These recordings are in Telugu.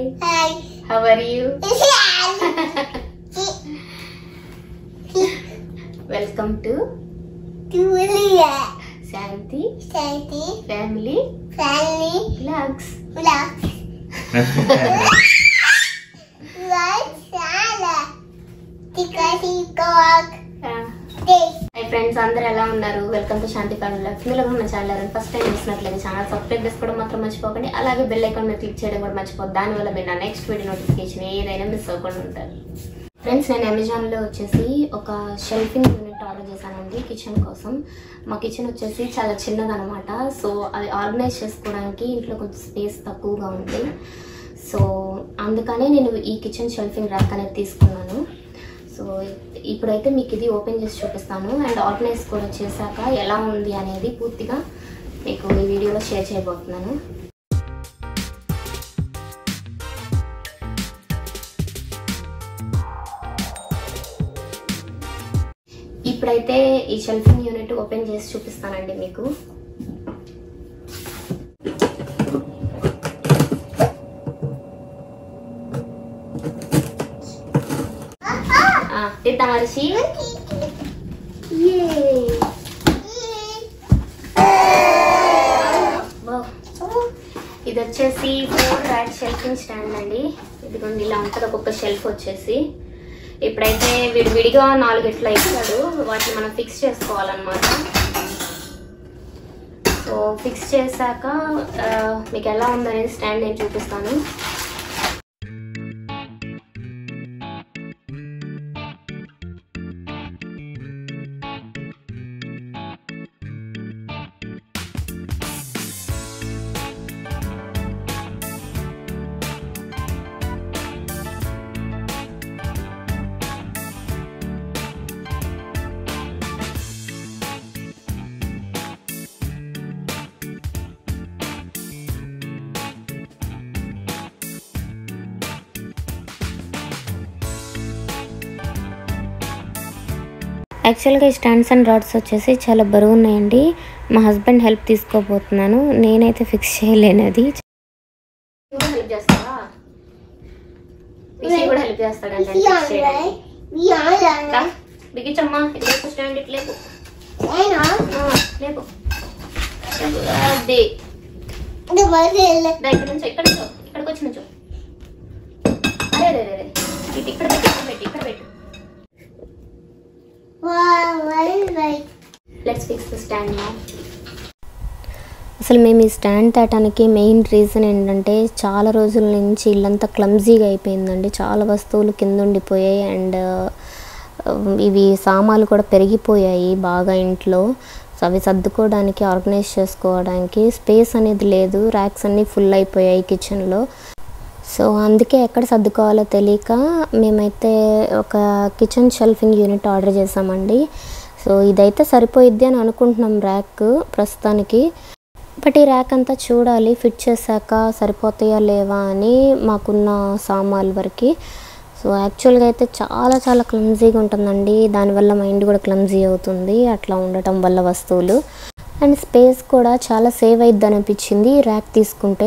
Hi. How are you welcome to Julia. Shanti Sandy. Family Fanny. Blogs Love. Right. Sala. Tikati dog. This. Hi friends అందరూ ఎలా ఉన్నారు welcome to Shanti family blogs మీరు ఉన్న ఛానల్ ఫస్ట్ టైం చూసినట్లయితే ఛానల్ సబ్స్క్రైబ్ చేసుకోవడం మాత్రం మర్చిపోకండి అలాగే బెల్ ఐకాన్ మీద క్లిక్ చేయడం కూడా మర్చిపోద్దు దానివల్ల మీరు నా నెక్స్ట్ వీడియో నోటిఫికేషన్ ఏదైనా మిస్ అవ్వకుండా ఉంటారు ఫ్రెండ్స్ నేను అమెజాన్లో వచ్చేసి ఒక షెల్ఫింగ్ యూనిట్ ఆర్డర్ చేశానండి కిచెన్ కోసం మా కిచెన్ వచ్చేసి చాలా చిన్నదనమాట సో అది ఆర్గనైజ్ చేసుకోవడానికి ఇంట్లో కొంచెం స్పేస్ తక్కువగా ఉంది సో అందుకనే నేను ఈ కిచెన్ షెల్ఫింగ్ ర్యాక్ అనేది తీసుకున్నాను సో ఇప్పుడైతే మీకు ఇది ఓపెన్ చేసి చూపిస్తాను అండ్ ఆర్గనైజ్ కూడా చేశాక ఎలా ఉంది అనేది పూర్తిగా మీకు ఈ వీడియోలో షేర్ చేయబోతున్నాను ఇప్పుడైతే ఈ షెల్ఫింగ్ యూనిట్ ఓపెన్ చేసి చూపిస్తానండి మీకు ఆ, తీద్దాం మనిషి ఇది వచ్చేసి ఫోర్ ర్యాక్ షెల్ఫింగ్ స్టాండ్ అండి ఇదిగోండి ఇలా ఉంటుంది ఒక్కొక్క షెల్ఫ్ వచ్చేసి ఇప్పుడైతే వీడు విడిగా నాలుగు ఇట్లా ఇచ్చాడు వాటిని మనం ఫిక్స్ చేసుకోవాలన్నమాట సో ఫిక్స్ చేశాక ఆ, మీకు ఎలా ఉందనేది స్టాండ్ నేను చూపిస్తాను యాక్చువల్గా ఈ స్టాండ్స్ అండ్ రాడ్స్ వచ్చేసి చాలా బరువు ఉన్నాయండి మా హస్బెండ్ హెల్ప్ తీసుకోబోతున్నాను నేనైతే ఫిక్స్ చేయలేను అది హెల్ప్ చేస్తావా విషయం కూడా హెల్ప్ చేస్తాడంటే ఫిక్స్ చేయడానికి. రా, బిగించమ్మా ఇట్లా స్టాండ్ ఇట్లా లేపు ఆ, లేపు లేపు. అది దా, ఇక్కడ నుంచో ఇక్కడ నుంచో ఇక్కడికి వచ్చి నుంచో అరే అరే అరే, అరే ఇటు ఇక్కడ పెట్టు ఇక్కడ పెట్టు ఇక్కడ పెట్టు లెట్స్ ఫిక్స్ ద స్టాండ్ నా అసలు మేము ఈ స్టాండ్ తేటానికి మెయిన్ రీజన్ ఏంటంటే చాలా రోజుల నుంచి ఇల్లంతా క్లమ్జీగా అయిపోయిందండి చాలా వస్తువులు కింద ఉండిపోయాయి అండ్ ఇవి సామాన్లు కూడా పెరిగిపోయాయి బాగా ఇంట్లో సో అవి సర్దుకోవడానికి ఆర్గనైజ్ చేసుకోవడానికి స్పేస్ అనేది లేదు ర్యాక్స్ అన్నీ ఫుల్ అయిపోయాయి కిచెన్లో సో అందుకే ఎక్కడ సర్దుకోవాలో తెలియక మేమైతే ఒక కిచెన్ షెల్ఫింగ్ యూనిట్ ఆర్డర్ చేసామండి సో ఇదైతే సరిపోయిద్ది అని అనుకుంటున్నాం ర్యాక్ ప్రస్తుతానికి బట్ ఈ ర్యాక్ అంతా చూడాలి ఫిట్ చేశాక సరిపోతాయా లేవా అని మాకున్న సామాన్ల వరకు సో యాక్చువల్గా అయితే చాలా చాలా క్లమ్జీగా ఉంటుందండి దానివల్ల మైండ్ కూడా క్లమ్జీ అవుతుంది అట్లా ఉండటం వల్ల వస్తువులు అండ్ స్పేస్ కూడా చాలా సేవ్ అయిద్ది అనిపించింది ఈ ర్యాక్ తీసుకుంటే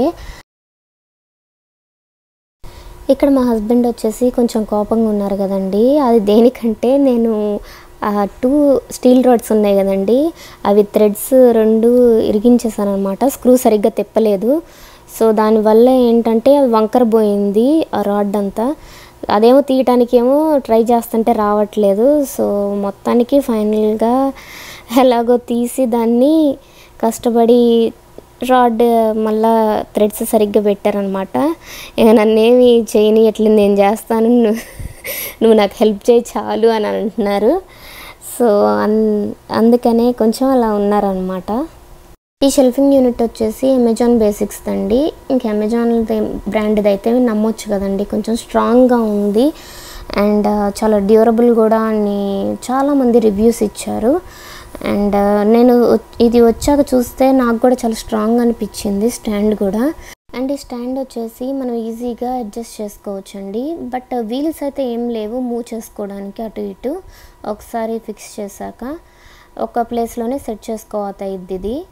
ఇక్కడ మా హస్బెండ్ వచ్చేసి కొంచెం కోపంగా ఉన్నారు కదండి అది దేనికంటే నేను ఆ టూ స్టీల్ రాడ్స్ ఉన్నాయి కదండి అవి థ్రెడ్స్ రెండు ఇరిగించేసాను అనమాట స్క్రూ సరిగ్గా తిప్పలేదు సో దానివల్ల ఏంటంటే అది వంకర పోయింది ఆ రాడ్ అంతా అదేమో తీయటానికి ఏమో ట్రై చేస్తుంటే రావట్లేదు సో మొత్తానికి ఫైనల్గా ఎలాగో తీసి దాన్ని కష్టపడి రాడ్ మళ్ళా థ్రెడ్స్ సరిగ్గా పెట్టారనమాట ఇక నన్నేమి చేయనియట్లేదు నేను చేస్తాను నువ్వు నువ్వు నాకు హెల్ప్ చేయి చాలు అని అంటున్నారు సో అన్ అందుకనే కొంచెం అలా ఉన్నారనమాట ఈ షెల్ఫింగ్ యూనిట్ వచ్చేసి అమెజాన్ బేసిక్స్ అండి ఇంక అమెజాన్ బ్రాండ్ది అయితే నమ్మొచ్చు కదండి కొంచెం స్ట్రాంగ్గా ఉంది అండ్ చాలా డ్యూరబుల్ కూడా అని చాలామంది రివ్యూస్ ఇచ్చారు అండ్ నేను వ- ఇది వచ్చాక చూస్తే నాకు కూడా చాలా స్ట్రాంగ్ అనిపించింది స్టాండ్ కూడా అండ్ ఈ స్టాండ్ వచ్చేసి మనం ఈజీగా అడ్జస్ట్ చేసుకోవచ్చు అండి బట్ వీల్స్ అయితే ఏం లేవు మూవ్ చేసుకోవడానికి అటు ఇటు ఒకసారి ఫిక్స్ చేశాక ఒక ప్లేస్లోనే సెట్ చేసుకోవద్దు ఇది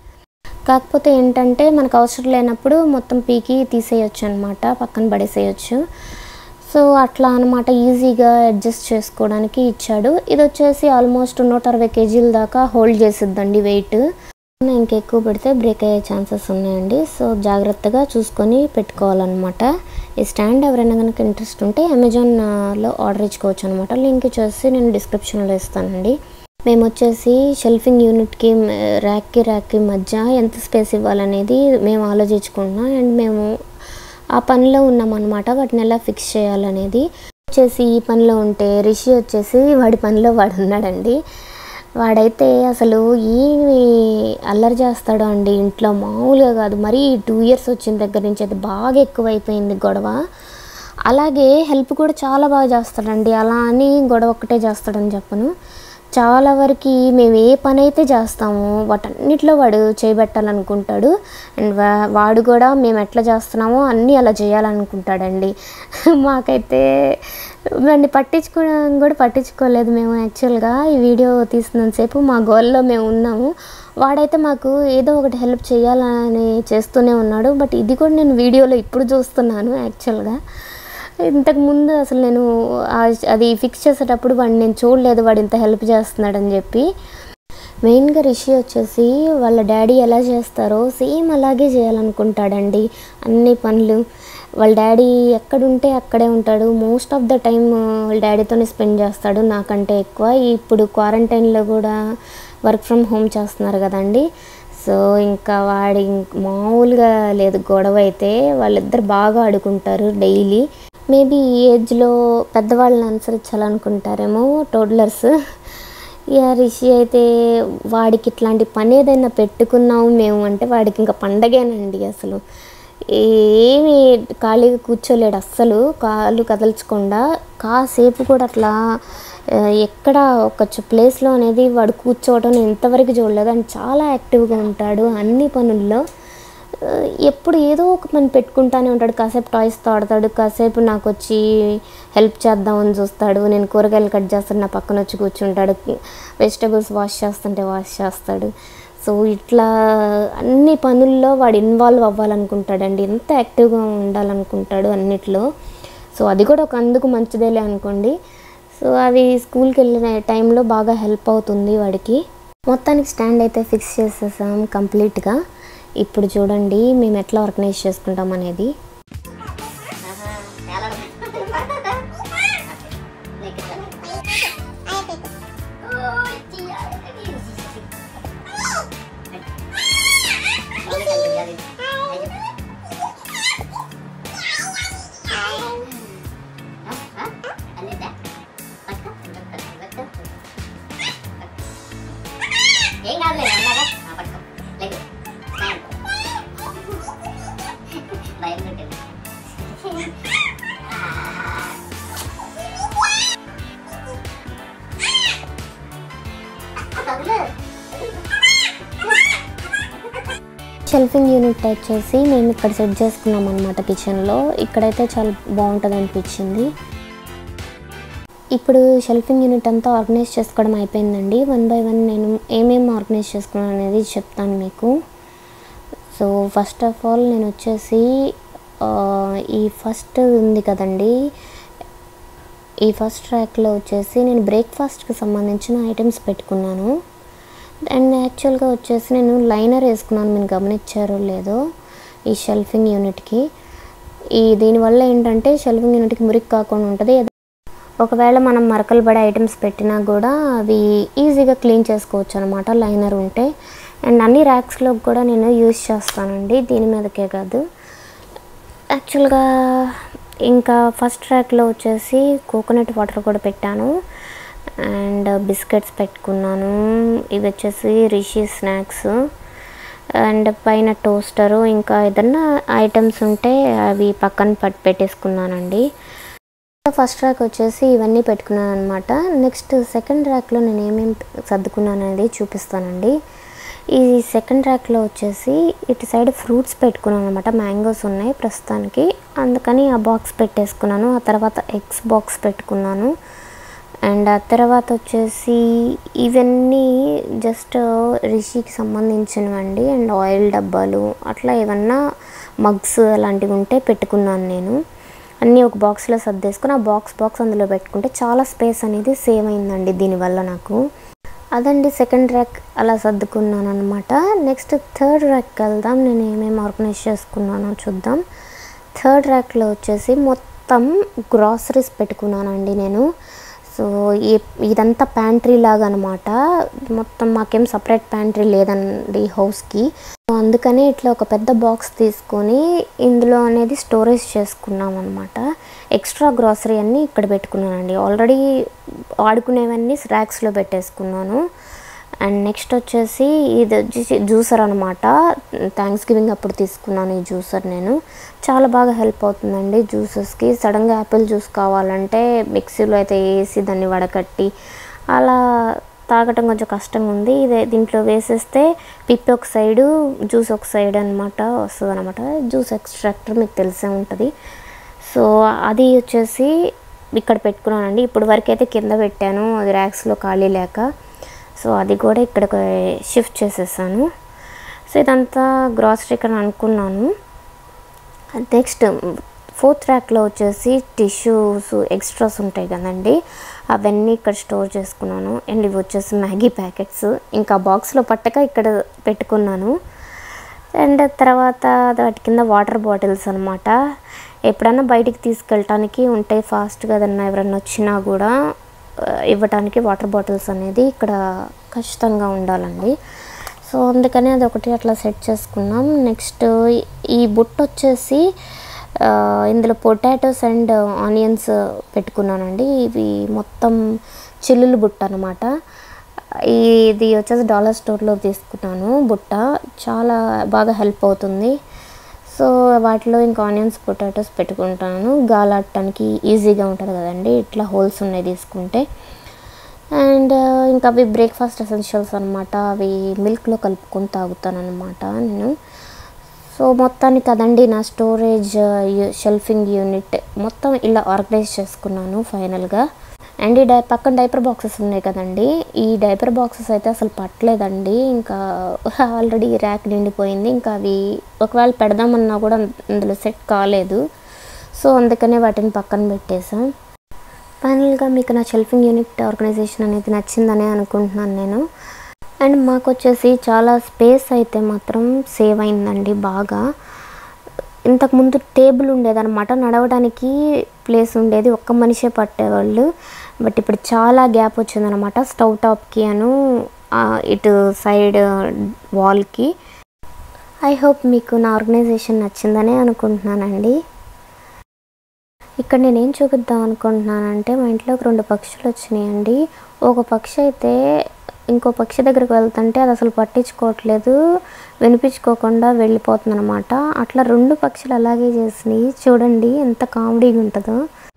కాకపోతే ఏంటంటే మనకు అవసరం లేనప్పుడు మొత్తం పీకి తీసేయచ్చు అనమాట పక్కన పడేసేయచ్చు సో అట్లా అనమాట ఈజీగా అడ్జస్ట్ చేసుకోవడానికి ఇచ్చాడు ఇది వచ్చేసి ఆల్మోస్ట్ నూట అరవై కేజీల దాకా హోల్డ్ చేసిద్దండి వెయిట్ ఇంకెక్కువ పెడితే బ్రేక్ అయ్యే ఛాన్సెస్ ఉన్నాయండి సో జాగ్రత్తగా చూసుకొని పెట్టుకోవాలన్నమాట ఈ స్టాండ్ ఎవరైనా కనుక ఇంట్రెస్ట్ ఉంటే అమెజాన్లో ఆర్డర్ ఇచ్చుకోవచ్చు అనమాట లింక్ వచ్చేసి నేను డిస్క్రిప్షన్లో ఇస్తానండి మేము వచ్చేసి షెల్ఫింగ్ యూనిట్కి ర్యాక్కి ర్యాక్కి మధ్య ఎంత స్పేస్ ఇవ్వాలనేది మేము ఆలోచించుకుంటున్నాం అండ్ మేము ఆ పనిలో ఉన్నామన్నమాట వాటిని ఎలా ఫిక్స్ చేయాలనేది వచ్చేసి ఈ పనిలో ఉంటే రిషి వచ్చేసి వాడి పనిలో వాడు ఉన్నాడండి వాడైతే అసలు ఏమి అల్లరి చేస్తాడో అండి ఇంట్లో మామూలుగా కాదు మరీ టూ ఇయర్స్ వచ్చిన దగ్గర నుంచి అయితే బాగా ఎక్కువైపోయింది గొడవ అలాగే హెల్ప్ కూడా చాలా బాగా చేస్తాడండి అలా అని గొడవ ఒక్కటే చేస్తాడని చెప్పను చాలా వరకు మేము ఏ పని అయితే చేస్తామో వాటన్నిటిలో వాడు చేయబెట్టాలనుకుంటాడు అండ్ వా- వాడు కూడా మేము ఎట్లా చేస్తున్నామో అన్నీ అలా చేయాలనుకుంటాడండి మాకైతే వాడిని పట్టించుకోవడం కూడా పట్టించుకోలేదు మేము యాక్చువల్గా ఈ వీడియో తీసినంతసేపు మా గోల్లో మేము ఉన్నాము వాడైతే మాకు ఏదో ఒకటి హెల్ప్ చేయాలని చేస్తూనే ఉన్నాడు బట్ ఇది కూడా నేను వీడియోలో ఇప్పుడు చూస్తున్నాను యాక్చువల్గా ఇంతకు ముందు అసలు నేను ఆ- అది ఫిక్స్ చేసేటప్పుడు వాడిని నేను చూడలేదు వాడు ఇంత హెల్ప్ చేస్తున్నాడని చెప్పి మెయిన్గా రిషి వచ్చేసి వాళ్ళ డాడీ ఎలా చేస్తారో సేమ్ అలాగే చేయాలనుకుంటాడండి అన్ని పనులు వాళ్ళ డాడీ ఎక్కడుంటే అక్కడే ఉంటాడు మోస్ట్ ఆఫ్ ద టైం వాళ్ళ డాడీతోనే స్పెండ్ చేస్తాడు నాకంటే ఎక్కువ ఇప్పుడు క్వారంటైన్లో కూడా వర్క్ ఫ్రమ్ హోమ్ చేస్తున్నారు కదండి సో ఇంకా వాడి ఇంక మామూలుగా లేదు గొడవ అయితే వాళ్ళిద్దరు బాగా ఆడుకుంటారు డైలీ మేబీ ఈ ఏజ్లో పెద్దవాళ్ళని అనుసరించాలనుకుంటారేమో టోడ్లర్స్ ఇక రిషి అయితే వాడికి ఇట్లాంటి పని ఏదైనా పెట్టుకున్నాము మేము అంటే వాడికి ఇంకా పండగేనండి అసలు ఏమి ఖాళీగా కూర్చోలేడు అస్సలు కాళ్ళు కదల్చకుండా కాసేపు కూడా అట్లా ఆ, ఎక్కడ ఒక చ- ప్లేస్లో అనేది వాడు కూర్చోవడం నేను ఇంతవరకు చూడలేదు అండ్ చాలా యాక్టివ్గా ఉంటాడు అన్ని పనుల్లో ఆ, ఎప్పుడు ఏదో ఒక పని పెట్టుకుంటానే ఉంటాడు కాసేపు టాయ్స్తో ఆడతాడు కాసేపు నాకు వచ్చి హెల్ప్ చేద్దామని చూస్తాడు నేను కూరగాయలు కట్ చేస్తాను నా పక్కన వచ్చి కూర్చుంటాడు వెజిటబుల్స్ వాష్ చేస్తుంటే వాష్ చేస్తాడు సో ఇట్లా అన్ని పనుల్లో వాడు ఇన్వాల్వ్ అవ్వాలనుకుంటాడండి ఎంత యాక్టివ్గా ఉండాలనుకుంటాడు అన్నిట్లో సో అది కూడా ఒక అందుకు మంచిదేలే అనుకోండి సో అవి స్కూల్కి వెళ్ళిన టైంలో బాగా హెల్ప్ అవుతుంది వాడికి మొత్తానికి స్టాండ్ అయితే ఫిక్స్ చేసేసాం కంప్లీట్గా ఇప్పుడు చూడండి మేము ఎట్లా ఆర్గనైజ్ చేసుకుంటాం అనేది ఏం కాదులే అన్నాగా ఆ, పట్టుకో లెగ్ స్టాండ్ భయం పెట్టింది షెల్ఫింగ్ యూనిట్ వచ్చేసి మేము ఇక్కడ సెట్ చేసుకున్నాం అనమాట కిచెన్లో ఇక్కడైతే చాలా బాగుంటుంది అనిపించింది ఇప్పుడు షెల్ఫింగ్ యూనిట్ అంతా ఆర్గనైజ్ చేసుకోవడం అయిపోయిందండి వన్ బై వన్ నేను ఏమేమి ఆర్గనైజ్ చేసుకున్నాను అనేది చెప్తాను మీకు సో ఫస్ట్ ఆఫ్ ఆల్ నేను వచ్చేసి ఆ, ఈ ఫస్ట్ ఉంది కదండి ఈ ఫస్ట్ ట్రాక్లో వచ్చేసి నేను బ్రేక్ఫాస్ట్కి సంబంధించిన ఐటమ్స్ పెట్టుకున్నాను అండ్ యాక్చువల్గా వచ్చేసి నేను లైనర్ వేసుకున్నాను మీరు గమనించారో లేదో ఈ షెల్ఫింగ్ యూనిట్కి ఈ దీనివల్ల ఏంటంటే షెల్ఫింగ్ యూనిట్కి మురికి కాకుండా ఉంటుంది ఒకవేళ మనం మరకలు పడే ఐటమ్స్ పెట్టినా కూడా అవి ఈజీగా క్లీన్ చేసుకోవచ్చు అనమాట లైనర్ ఉంటే అండ్ అన్ని ర్యాక్స్లో కూడా నేను యూజ్ చేస్తానండి దీని మీదకే కాదు యాక్చువల్గా ఇంకా ఫస్ట్ ర్యాక్లో వచ్చేసి కోకోనట్ వాటర్ కూడా పెట్టాను అండ్ బిస్కెట్స్ పెట్టుకున్నాను ఇవి వచ్చేసి రిషి స్నాక్స్ అండ్ పైన టోస్టరు ఇంకా ఏదన్నా ఐటమ్స్ ఉంటే అవి పక్కన పట్టి పెట్టేసుకున్నానండి ఫస్ట్ ర్యాక్ వచ్చేసి ఇవన్నీ పెట్టుకున్నాను అనమాట నెక్స్ట్ సెకండ్ ర్యాక్లో నేను ఏమేమి సర్దుకున్నాను అనేది చూపిస్తానండి ఈ సెకండ్ ర్యాక్లో వచ్చేసి ఇటు సైడ్ ఫ్రూట్స్ పెట్టుకున్నాను అనమాట మ్యాంగోస్ ఉన్నాయి ప్రస్తుతానికి అందుకని ఆ బాక్స్ పెట్టేసుకున్నాను ఆ తర్వాత ఎగ్స్ బాక్స్ పెట్టుకున్నాను అండ్ ఆ తర్వాత వచ్చేసి ఇవన్నీ జస్ట్ రిషికి సంబంధించినవండి అండ్ ఆయిల్ డబ్బాలు అట్లా ఏమన్నా మగ్స్ అలాంటివి ఉంటే పెట్టుకున్నాను నేను అన్నీ ఒక బాక్స్లో సర్దేసుకుని ఆ బాక్స్ బాక్స్ అందులో పెట్టుకుంటే చాలా స్పేస్ అనేది సేవ్ అయిందండి దీనివల్ల నాకు అదండి సెకండ్ ర్యాక్ అలా సర్దుకున్నాను అనమాట నెక్స్ట్ థర్డ్ ర్యాక్కి వెళ్దాం నేను ఏమేమి ఆర్గనైజ్ చేసుకున్నానో చూద్దాం థర్డ్ ర్యాక్లో వచ్చేసి మొత్తం గ్రాసరీస్ పెట్టుకున్నానండి నేను సో ఈ ఇదంతా ప్యాంట్రీ లాగా అనమాట మొత్తం మాకేం సపరేట్ ప్యాంట్రీ లేదండి హౌస్కి సో అందుకని ఇట్లా ఒక పెద్ద బాక్స్ తీసుకొని ఇందులో అనేది స్టోరేజ్ చేసుకున్నాం అనమాట ఎక్స్ట్రా గ్రాసరీ అన్నీ ఇక్కడ పెట్టుకున్నానండి ఆల్రెడీ వాడుకునేవన్నీ ర్యాక్స్లో పెట్టేసుకున్నాను అండ్ నెక్స్ట్ వచ్చేసి ఇది వచ్చేసి జ్యూసర్ అనమాట థ్యాంక్స్ గివింగ్ అప్పుడు తీసుకున్నాను ఈ జ్యూసర్ నేను చాలా బాగా హెల్ప్ అవుతుందండి జ్యూసెస్కి సడన్గా యాపిల్ జ్యూస్ కావాలంటే మిక్సీలో అయితే వేసి దాన్ని వడకట్టి అలా తాగటం కొంచెం కష్టంగా ఉంది ఇదే దీంట్లో వేసేస్తే పిప్పి ఒక సైడు జ్యూస్ ఒక సైడ్ అనమాట వస్తుంది అనమాట జ్యూస్ ఎక్స్ట్రాక్టర్ మీకు తెలిసే ఉంటుంది సో అది వచ్చేసి ఇక్కడ పెట్టుకున్నానండి ఇప్పుడు వరకు అయితే కింద పెట్టాను అది ర్యాక్స్లో ఖాళీ లేక సో అది కూడా ఇక్కడ షిఫ్ట్ చేసేసాను సో ఇదంతా గ్రాసరీ ఇక్కడ అనుకున్నాను నెక్స్ట్ ఫోర్త్ ర్యాక్లో వచ్చేసి టిష్యూస్ ఎక్స్ట్రాస్ ఉంటాయి కదండి అవన్నీ ఇక్కడ స్టోర్ చేసుకున్నాను అండ్ ఇవి వచ్చేసి మ్యాగీ ప్యాకెట్స్ ఇంకా బాక్స్లో పట్టక ఇక్కడ పెట్టుకున్నాను అండ్ తర్వాత వాటి కింద వాటర్ బాటిల్స్ అనమాట ఎప్పుడన్నా బయటికి తీసుకెళ్ళటానికి ఉంటే ఫాస్ట్గా ఏదన్నా ఎవరన్నా వచ్చినా కూడా ఆ, ఇవ్వటానికి వాటర్ బాటిల్స్ అనేది ఇక్కడ ఖచ్చితంగా ఉండాలండి సో అందుకని అది ఒకటి అట్లా సెట్ చేసుకున్నాం నెక్స్ట్ ఈ బుట్ట వచ్చేసి ఆ, ఇందులో పొటాటోస్ అండ్ ఆనియన్స్ పెట్టుకున్నానండి ఇవి మొత్తం చిల్లులు బుట్ట అనమాట ఇది వచ్చేసి డాలర్ స్టోర్లో తీసుకున్నాను బుట్ట చాలా బాగా హెల్ప్ అవుతుంది సో వాటిలో ఇంకా ఆనియన్స్ పొటాటోస్ పెట్టుకుంటాను గాలాడటానికి ఈజీగా ఉంటుంది కదండి ఇట్లా హోల్స్ ఉన్నాయి తీసుకుంటే అండ్ ఇంకా అవి బ్రేక్ఫాస్ట్ ఎసెన్షియల్స్ అనమాట అవి మిల్క్లో కలుపుకొని తాగుతాను అనమాట నేను సో మొత్తానికి కదండి నా స్టోరేజ్ షెల్ఫింగ్ యూనిట్ మొత్తం ఇలా ఆర్గనైజ్ చేసుకున్నాను ఫైనల్గా అండ్ ఈ డై పక్కన డైపర్ బాక్సెస్ ఉన్నాయి కదండి ఈ డైపర్ బాక్సెస్ అయితే అసలు పట్టలేదండి ఇంకా ఆల్రెడీ ర్యాక్ నిండిపోయింది ఇంకా అవి ఒకవేళ పెడదామన్నా కూడా అందులో సెట్ కాలేదు సో అందుకనే వాటిని పక్కన పెట్టేసాం ఫైనల్గా మీకు నా షెల్ఫింగ్ యూనిట్ ఆర్గనైజేషన్ అనేది నచ్చిందనే అనుకుంటున్నాను నేను అండ్ మాకు వచ్చేసి చాలా స్పేస్ అయితే మాత్రం సేవ్ అయిందండి బాగా ఇంతకుముందు టేబుల్ ఉండేదన్నమాట నడవడానికి ప్లేస్ ఉండేది ఒక్క మనిషే పట్టేవాళ్ళు బట్ ఇప్పుడు చాలా గ్యాప్ వచ్చిందనమాట స్టవ్ టాప్కి అను ఆ, ఇటు సైడ్ వాల్కి ఐ హోప్ మీకు నా ఆర్గనైజేషన్ నచ్చిందనే అనుకుంటున్నానండి ఇక్కడ నేను ఏం చూపిద్దాం అనుకుంటున్నానంటే మా ఇంట్లోకి రెండు పక్షులు వచ్చినాయండి ఒక పక్షి అయితే ఇంకో పక్షి దగ్గరికి వెళ్తుంటే అది అసలు పట్టించుకోవట్లేదు వినిపించుకోకుండా వెళ్ళిపోతుంది అనమాట అట్లా రెండు పక్షులు అలాగే చేసినాయి చూడండి ఎంత కామెడీగా ఉంటుందో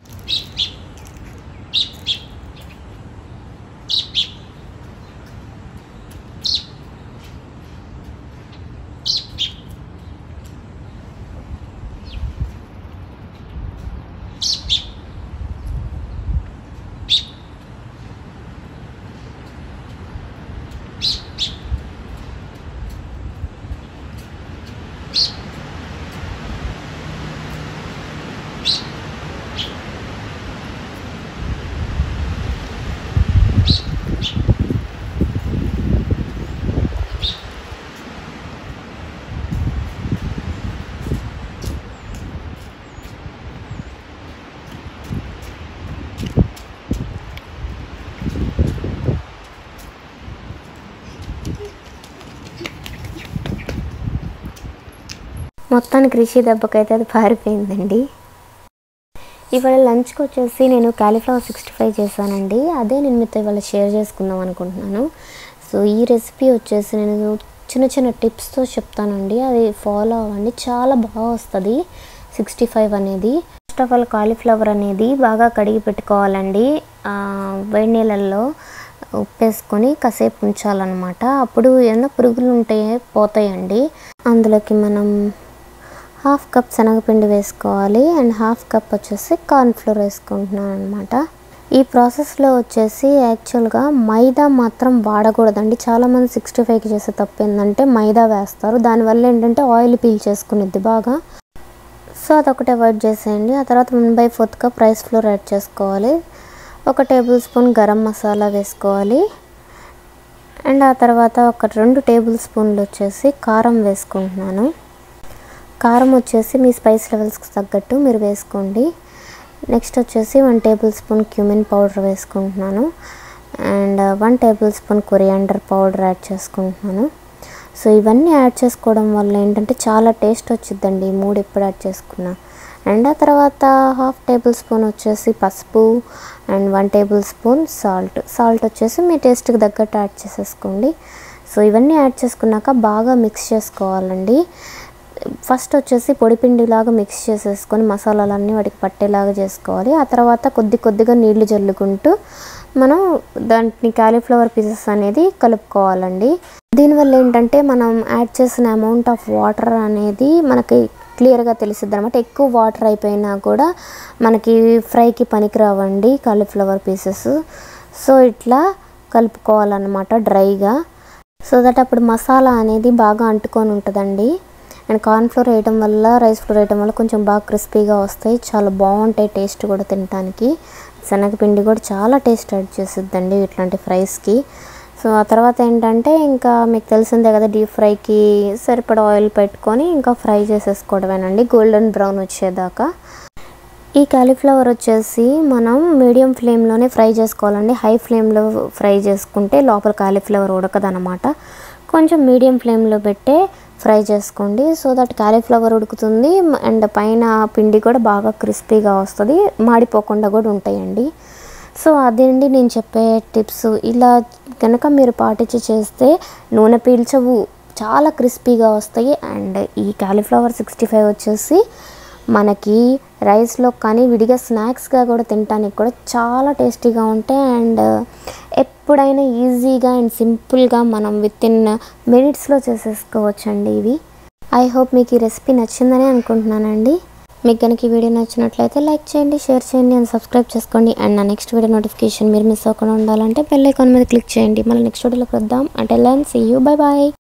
మొత్తానికి రిషి దెబ్బకైతే అది పారిపోయిందండి ఇవాళ లంచ్కి వచ్చేసి నేను కాలీఫ్లవర్ సిక్స్టీ ఫైవ్ చేశానండి అదే నేను మీతో ఇవాళ షేర్ చేసుకుందాం అనుకుంటున్నాను సో ఈ రెసిపీ వచ్చేసి నేను చిన్న చిన్న టిప్స్తో చెప్తానండి అది ఫాలో అవ్వండి చాలా బాగా వస్తుంది సిక్స్టీ ఫైవ్ అనేది ఫస్ట్ ఆఫ్ ఆల్ కాలీఫ్లవర్ అనేది బాగా కడిగి పెట్టుకోవాలండి ఆ, వేడి నీళ్ళల్లో ఉప్పేసుకొని కాసేపు ఉంచాలన్నమాట అప్పుడు ఏమైనా పురుగులు ఉంటే పోతాయండి అందులోకి మనం హాఫ్ కప్ శనగపిండి వేసుకోవాలి అండ్ హాఫ్ కప్ వచ్చేసి కార్న్ఫ్లోర్ వేసుకుంటున్నాను అనమాట ఈ ప్రాసెస్లో వచ్చేసి యాక్చువల్గా మైదా మాత్రం వాడకూడదండి చాలామంది సిక్స్టీ ఫైవ్కి చేసే తప్పు ఏంటంటే మైదా వేస్తారు దానివల్ల ఏంటంటే ఆయిల్ పీల్ చేసుకునిద్ది బాగా సో అదొకటి అవాయిడ్ చేసేయండి ఆ తర్వాత one by fourth cup rice flour add చేసుకోవాలి ఒక టేబుల్ స్పూన్ గరం మసాలా వేసుకోవాలి అండ్ ఆ తర్వాత ఒక రెండు టేబుల్ స్పూన్లు వచ్చేసి కారం వేసుకుంటున్నాను కారం వచ్చేసి మీ స్పైస్ లెవెల్స్కి తగ్గట్టు మీరు వేసుకోండి నెక్స్ట్ వచ్చేసి one tablespoon cumin powder వేసుకుంటున్నాను and one tablespoon coriander powder add చేసుకుంటున్నాను సో ఇవన్నీ యాడ్ చేసుకోవడం వల్ల ఏంటంటే చాలా టేస్ట్ వచ్చిందండి ఈ మూడు ఎప్పుడు యాడ్ చేసుకున్నా అండ్ ఆ తర్వాత హాఫ్ టేబుల్ స్పూన్ వచ్చేసి పసుపు and one tablespoon salt salt వచ్చేసి మీ టేస్ట్కి తగ్గట్టు యాడ్ చేసేసుకోండి సో ఇవన్నీ యాడ్ చేసుకున్నాక బాగా మిక్స్ చేసుకోవాలండి ఫస్ట్ వచ్చేసి పొడిపిండిలాగా మిక్స్ చేసేసుకొని మసాలాలన్నీ వాటికి పట్టేలాగా చేసుకోవాలి ఆ తర్వాత కొద్ది కొద్దిగా నీళ్లు జల్లుకుంటూ మనం దాంట్ని క్యాలీఫ్లవర్ పీసెస్ అనేది కలుపుకోవాలండి దీనివల్ల ఏంటంటే మనం యాడ్ చేసిన అమౌంట్ ఆఫ్ వాటర్ అనేది మనకి క్లియర్గా తెలిసిద్ది అనమాట ఎక్కువ వాటర్ అయిపోయినా కూడా మనకి ఫ్రైకి పనికిరావండి కాలీఫ్లవర్ పీసెస్ సో ఇట్లా కలుపుకోవాలన్నమాట డ్రైగా సో దట్ అప్పుడు మసాలా అనేది బాగా అంటుకొని ఉంటుందండి అండ్ కార్న్ఫ్లోర్ వేయడం వల్ల రైస్ ఫ్లోర్ వేయడం వల్ల కొంచెం బాగా క్రిస్పీగా వస్తాయి చాలా బాగుంటాయి టేస్ట్ కూడా తినడానికి శనగపిండి కూడా చాలా టేస్ట్ యాడ్ చేసిద్దండి ఇట్లాంటి ఫ్రైస్కి సో ఆ తర్వాత ఏంటంటే ఇంకా మీకు తెలిసిందే కదా డీప్ ఫ్రైకి సరిపడా ఆయిల్ పెట్టుకొని ఇంకా ఫ్రై చేసేసుకోవడమేనండి గోల్డెన్ బ్రౌన్ వచ్చేదాకా ఈ కాలీఫ్లవర్ వచ్చేసి మనం మీడియం ఫ్లేమ్లోనే ఫ్రై చేసుకోవాలండి హై ఫ్లేమ్లో ఫ్రై చేసుకుంటే లోపల కాలీఫ్లవర్ ఉడకదనమాట కొంచెం మీడియం ఫ్లేమ్లో పెట్టే ఫ్రై చేసుకోండి సో దట్ కాలీఫ్లవర్ ఉడుకుతుంది అండ్ పైన పిండి కూడా బాగా క్రిస్పీగా వస్తుంది మాడిపోకుండా కూడా ఉంటాయండి సో అదేండి నేను చెప్పే టిప్స్ ఇలా కనుక మీరు పాటించి చేస్తే నూనె పీల్చవు చాలా క్రిస్పీగా వస్తాయి అండ్ ఈ కాలీఫ్లవర్ సిక్స్టీ ఫైవ్ వచ్చేసి మనకి రైస్లో కానీ విడిగా స్నాక్స్గా కూడా తినడానికి కూడా చాలా టేస్టీగా ఉంటాయి అండ్ ఎప్పుడైనా ఈజీగా అండ్ సింపుల్గా మనం విత్ ఇన్ మినిట్స్లో చేసేసుకోవచ్చండి ఇవి ఐ హోప్ మీకు ఈ రెసిపీ నచ్చిందని అనుకుంటున్నానండి మీకు కనుక ఈ వీడియో నచ్చినట్లయితే లైక్ చేయండి షేర్ చేయండి అండ్ సబ్స్క్రైబ్ చేసుకోండి అండ్ నా నెక్స్ట్ వీడియో నోటిఫికేషన్ మీరు మిస్ అవ్వకుండా ఉండాలంటే బెల్ ఐకాన్ మీద క్లిక్ చేయండి మళ్ళీ నెక్స్ట్ వీడియోలోకి వద్దాం అంటే లెన్ సీ యూ బై బాయ్